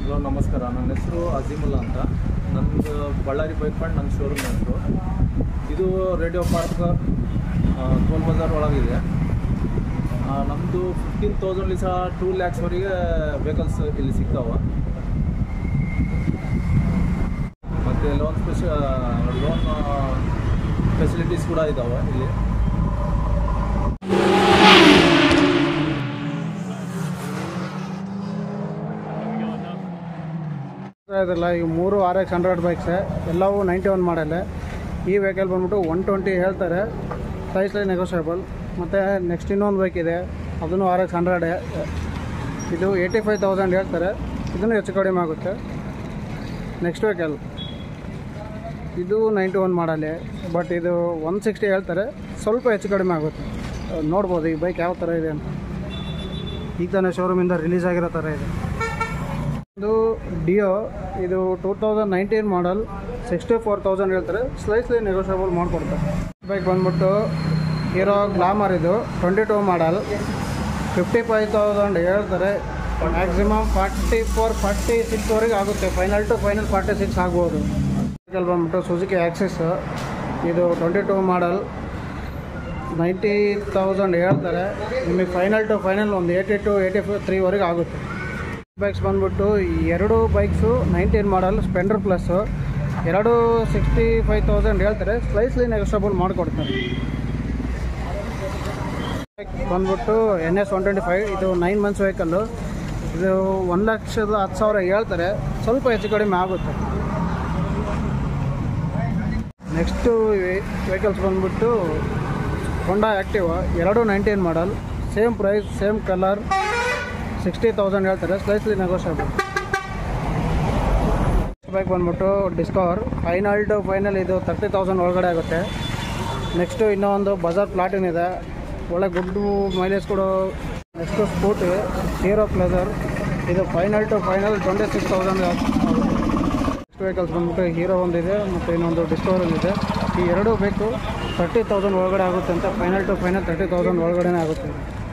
hello ನಮಸ್ಕಾರ ನನ್ನ ಹೆಸರು ಅಜೀಮುಲ್ಲಾ ಅಂತ ನಂದು ಬಳ್ಳಾರಿ ಬೈಕ್ ಪಾಯಿಂಟ್ ನನ್ನ ಶೋರೂಮ್ ಹೆಸರು ಇದು ರೇಡಿಯೋ ಪಾರ್ಕ್ ಟೋಲ್ ಬಜಾರ್ ಒಳಗಿದೆ ನಮ್ಮದು ಫಿಫ್ಟೀನ್ ತೌಸಂಡ್ಲಿ ಸಹ ಟೂ ಲ್ಯಾಕ್ಸ್ವರೆಗೆ ವೆಹಿಕಲ್ಸ್ ಇಲ್ಲಿ ಸಿಗ್ತಾವೆ ಮತ್ತು ಲೋನ್ ಸ್ಪೆಷ ಲೋನ್ ಫೆಸಿಲಿಟೀಸ್ ಕೂಡ ಇದ್ದಾವೆ ಇಲ್ಲಿ ಇದಲ್ಲ ಈ ಮೂರು ಆರ್ ಎಕ್ಸ್ ಹಂಡ್ರೆಡ್ ಬೈಕ್ಸ್ ಎಲ್ಲವೂ ನೈಂಟಿ ಒನ್ ಮಾಡಲ್ಲ ಈ ವೆಹಿಕಲ್ ಬಂದ್ಬಿಟ್ಟು ಒನ್ ಟ್ವೆಂಟಿ ಹೇಳ್ತಾರೆ ಪ್ರೈಸ್ಲಿ ನೆಗೋಷಿಯಬಲ್ ಮತ್ತು ನೆಕ್ಸ್ಟ್ ಇನ್ನೊಂದು ಬೈಕ್ ಇದೆ ಅದನ್ನು ಆರ್ ಎಕ್ಸ್ ಹಂಡ್ರೆಡ್ ಇದು ಏಯ್ಟಿ ಫೈವ್ ತೌಸಂಡ್ ಹೇಳ್ತಾರೆ ಇದನ್ನು ಹೆಚ್ಚು ಕಡಿಮೆ ಆಗುತ್ತೆ ನೆಕ್ಸ್ಟ್ ವೆಹಿಕಲ್ ಇದು ನೈಂಟಿ ಒನ್ ಮಾಡಲಿ ಬಟ್ ಇದು ಒನ್ ಸಿಕ್ಸ್ಟಿ ಹೇಳ್ತಾರೆ ಸ್ವಲ್ಪ ಹೆಚ್ಚು ಕಡಿಮೆ ಆಗುತ್ತೆ ಅಹ್ ನೋಡ್ಬೋದು ಈ ಬೈಕ್ ಯಾವ ಥರ ಇದೆ ಅಂತ ಈಗ ತಾನೇ ಶೋರೂಮಿಂದ ರಿಲೀಸ್ ಆಗಿರೋ ಥರ ಇದೆ ಇದು ಡಿಯೋ ಇದು two thousand nineteen model sixty four thousand ಹೇಳ್ತಾರೆ ಸ್ಲೈಸ್ಲಿ ನೆಗೋಷಿಯಬಲ್ ಮಾಡಿಕೊಡ್ತಾರೆ ಬೈಕ್ ಬಂದ್ಬಿಟ್ಟು ಹೀರೋ ಗ್ಲಾಮರ್ ಇದು twenty two model fifty five thousand ಹೇಳ್ತಾರೆ ಮ್ಯಾಕ್ಸಿಮಮ್ ಫಾರ್ಟಿ ಫೋರ್ ಫಾರ್ಟಿ ಸಿಕ್ಸ್ವರೆಗೆ ಆಗುತ್ತೆ final to final forty six ಆಗ್ಬೋದು ವೆಹಿಕಲ್ ಬಂದ್ಬಿಟ್ಟು ಸುಜುಕಿ ಆ್ಯಕ್ಸಿಸ್ ಇದು twenty two model ninety thousand ಹೇಳ್ತಾರೆ ನಿಮಗೆ ಫೈನಲ್ ಟು ಫೈನಲ್ ಒಂದು ಏಯ್ಟಿ ಟು ಏಯ್ಟಿ ತ್ರೀವರೆಗೆ ಆಗುತ್ತೆ ಬೈಕ್ಸ್ ಬಂದ್ಬಿಟ್ಟು ಈ ಎರಡು bikes nineteen model Splendor plus ಎರಡು ಸಿಕ್ಸ್ಟಿ ಫೈವ್ ತೌಸಂಡ್ ಹೇಳ್ತಾರೆ ಸ್ಲೈಸ್ಲಿ ನೆಗೋಷಿಯಬಲ್ ಮಾಡಿಕೊಡ್ತಾರೆ ಬೈಕ್ ಬಂದ್ಬಿಟ್ಟು N S one twenty five ಇದು ನೈನ್ ಮಂತ್ಸ್ ವೆಹಿಕಲ್ಲು ಇದು ಒಂದು ಲಕ್ಷದ ಹತ್ತು ಸಾವಿರ ಹೇಳ್ತಾರೆ ಸ್ವಲ್ಪ ಹೆಚ್ಚು ಕಡಿಮೆ ಆಗುತ್ತೆ ನೆಕ್ಸ್ಟು ವೆಹಿಕಲ್ಸ್ ಬಂದ್ಬಿಟ್ಟು ಹೊಂಡಾ ಆ್ಯಕ್ಟಿವಾ ಎರಡು nineteen model same price same colour sixty thousand ಹೇಳ್ತಾರೆ ಸ್ಲೈಸ್ಲಿ ನೆಗೋಷಿಯಬಲ್ ಬೈಕ್ ಬಂದ್ಬಿಟ್ಟು ಡಿಸ್ಕವರ್ ಫೈನಲ್ ಟು ಫೈನಲ್ ಇದು ತರ್ಟಿ ತೌಸಂಡ್ ಒಳಗಡೆ ಆಗುತ್ತೆ ನೆಕ್ಸ್ಟು ಇನ್ನೊಂದು ಬಜಾರ್ ಪ್ಲಾಟಿನ್ ಇದೆ ಒಳ್ಳೆ ಗುಡ್ ಮೈಲೇಜ್ ಕೊಡೋ ನೆಕ್ಸ್ಟು ಸ್ಕೂಟಿ ಹೀರೋ ಪ್ಲೆಸರ್ ಇದು final to final twenty six thousand next vehicles ಬಂದ್ಬಿಟ್ಟು ಹೀರೋ ಒಂದಿದೆ ಮತ್ತು ಇನ್ನೊಂದು ಡಿಸ್ಕವರ್ ಒಂದಿದೆ ಈ ಎರಡೂ ಬೇಕು ತರ್ಟಿ ತೌಸಂಡ್ ಒಳಗಡೆ ಆಗುತ್ತೆ ಅಂತ final to final thirty thousand ಒಳಗಡೆನೇ ಆಗುತ್ತೆ